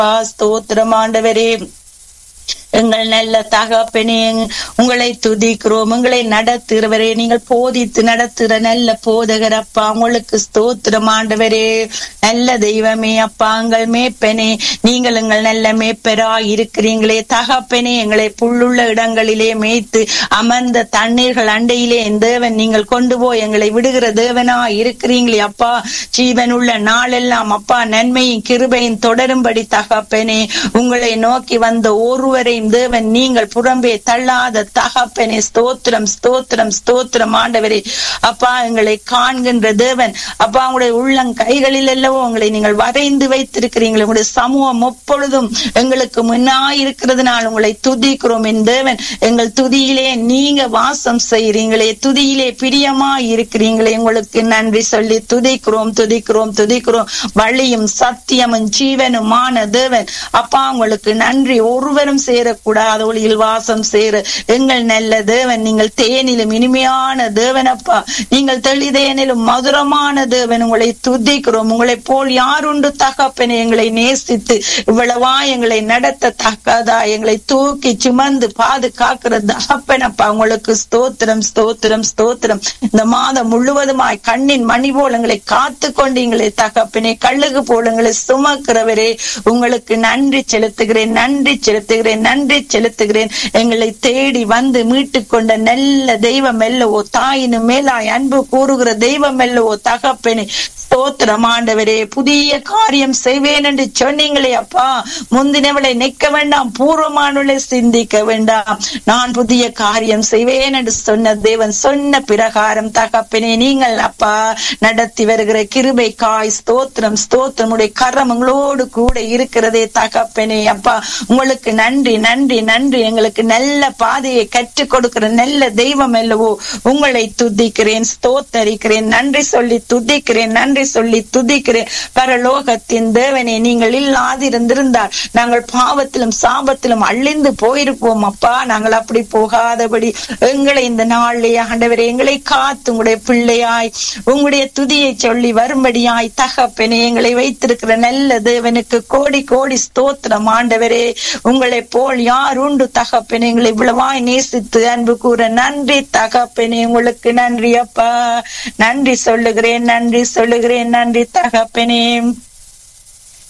அப்பா ஸ்தோத்திரம் ஆண்டவரே எங்கள் நல்ல தகப்பனே உங்களை துதிக்கிறோம் உங்களை நடத்துகிறவரே நீங்கள் போதித்து நடத்துகிற நல்ல போதகர் அப்பா உங்களுக்கு ஸ்தோத்திரம் ஆண்டவரே நல்ல தெய்வமே அப்பா எங்கள் மேப்பனே நீங்கள் எங்கள் நல்ல மேப்பரா இருக்கிறீங்களே தகப்பனே எங்களை புல்லுள்ள இடங்களிலே மேய்த்து அமர்ந்த தண்ணீர்கள் அண்டையிலே என் தேவன் நீங்கள் கொண்டு போய் எங்களை விடுகிற தேவனா இருக்கிறீங்களே அப்பா ஜீவன் உள்ள நாளெல்லாம் அப்பா நன்மையும் கிருபையும் தொடரும்படி தகப்பனே உங்களை நோக்கி வந்த ஒருவரையும் தேவன் நீங்கள் புறம்பே தள்ளாத தகப்பனே ஸ்தோத்திரம் ஸ்தோத்திரம் ஸ்தோத்திரம் ஆண்டவரே அப்பா எங்களை காண்கின்ற தேவன் அப்பா உங்களுடைய உள்ளங் கைகளில் அல்லவோ உங்களை நீங்கள் வரைந்து வைத்திருக்கிறீங்களே உங்களுடைய சமூகம் எப்பொழுதும் எங்களுக்கு முன்னாயிருக்கிறதுனால் உங்களை துதிக்கிறோம் என் தேவன் எங்கள் துதியிலே நீங்க வாசம் செய்கிறீங்களே துதியிலே பிரியமா இருக்கிறீங்களே உங்களுக்கு நன்றி சொல்லி துதிக்கிறோம் துதிக்கிறோம் துதிக்கிறோம் வழியும் சத்தியமும் ஜீவனுமான தேவன் அப்பா உங்களுக்கு நன்றி ஒருவரும் சேரக்கூடாத ஒளியில் வாசம் சேர எங்கள் நல்ல தேவன் நீங்கள் தேனிலும் இனிமையான தேவன் அப்பா நீங்கள் தெளிதேனிலும் மதுரமான தேவன் உங்களை துதிக்கிறோம் உங்களை போல் யாருண்டு தகப்பனை எங்களை நேசித்து இவ்வளவா எங்களை நடத்த தக்கதா எங்களை தூக்கி சுமந்து பாதுகாக்கிற தகப்பன் அப்பா உங்களுக்கு ஸ்தோத்திரம் ஸ்தோத்திரம் ஸ்தோத்திரம் இந்த மாதம் முழுவதுமாய் கண்ணின் மணி போல் எங்களை காத்து கொண்டீங்களே தகப்பனே கழுகு போல் எங்களை சுமக்கிறவரே உங்களுக்கு நன்றி செலுத்துகிறேன் நன்றி செலுத்துகிறேன் நன்றி செலுத்துகிறேன் எங்களை தேடி வந்து மீட்டு கொண்ட நல்ல தெய்வம் அல்லவோ தாயினும் மேலாய் அன்பு கூறுகிற தெய்வம் அல்லவோ தகப்பனே ஸ்தோத்திரம் ஆண்டவரே புதிய காரியம் செய்வேன் என்று சொன்னீங்களே அப்பா முந்தினவளை நிற்க வேண்டாம் பூர்வமானவளை சிந்திக்க வேண்டாம் நான் புதிய காரியம் செய்வேன் என்று சொன்ன தேவன் சொன்ன பிரகாரம் தகப்பனே நீங்கள் அப்பா நடத்தி வருகிற கிருபை காய் ஸ்தோத்திரம் ஸ்தோத்திரம் உடைய கரம் உங்களோடு கூட இருக்கிறதே தகப்பனே அப்பா உங்களுக்கு நன்றி நன்றி நன்றி எங்களுக்கு நல்ல பாதையை கற்றுக் கொடுக்கிற நல்ல தெய்வம் அல்லவோ உங்களை துதிக்கிறேன் ஸ்தோத்தரிக்கிறேன் நன்றி சொல்லி துதிக்கிறேன் நன்றி சொல்லி துதிக்கிறேன் பரலோகத்தின் தேவனே நீங்கள் இல்லாதிருந்திருந்தால் நாங்கள் பாவத்திலும் சாபத்திலும் அழிந்து போயிருப்போம் அப்பா நாங்கள் அப்படி போகாதபடி எங்களை இந்த நாளிலே ஆண்டவரே எங்களை காத்து உங்களுடைய பிள்ளையாய் உங்களுடைய துதியை சொல்லி வரும்படியாய் தகப்பனே எங்களை வைத்திருக்கிற நல்ல தேவனுக்கு கோடி கோடி ஸ்தோத்திரம் ஆண்டவரே உங்களை போல் யார் உண்டு தகப்பனே எங்களை இவ்வளவாய் நேசித்து அன்பு கூற நன்றி தகப்பனே உங்களுக்கு நன்றி அப்பா நன்றி சொல்லுகிறேன் நன்றி சொல்லுகிறேன் நன்றி தகப்பனே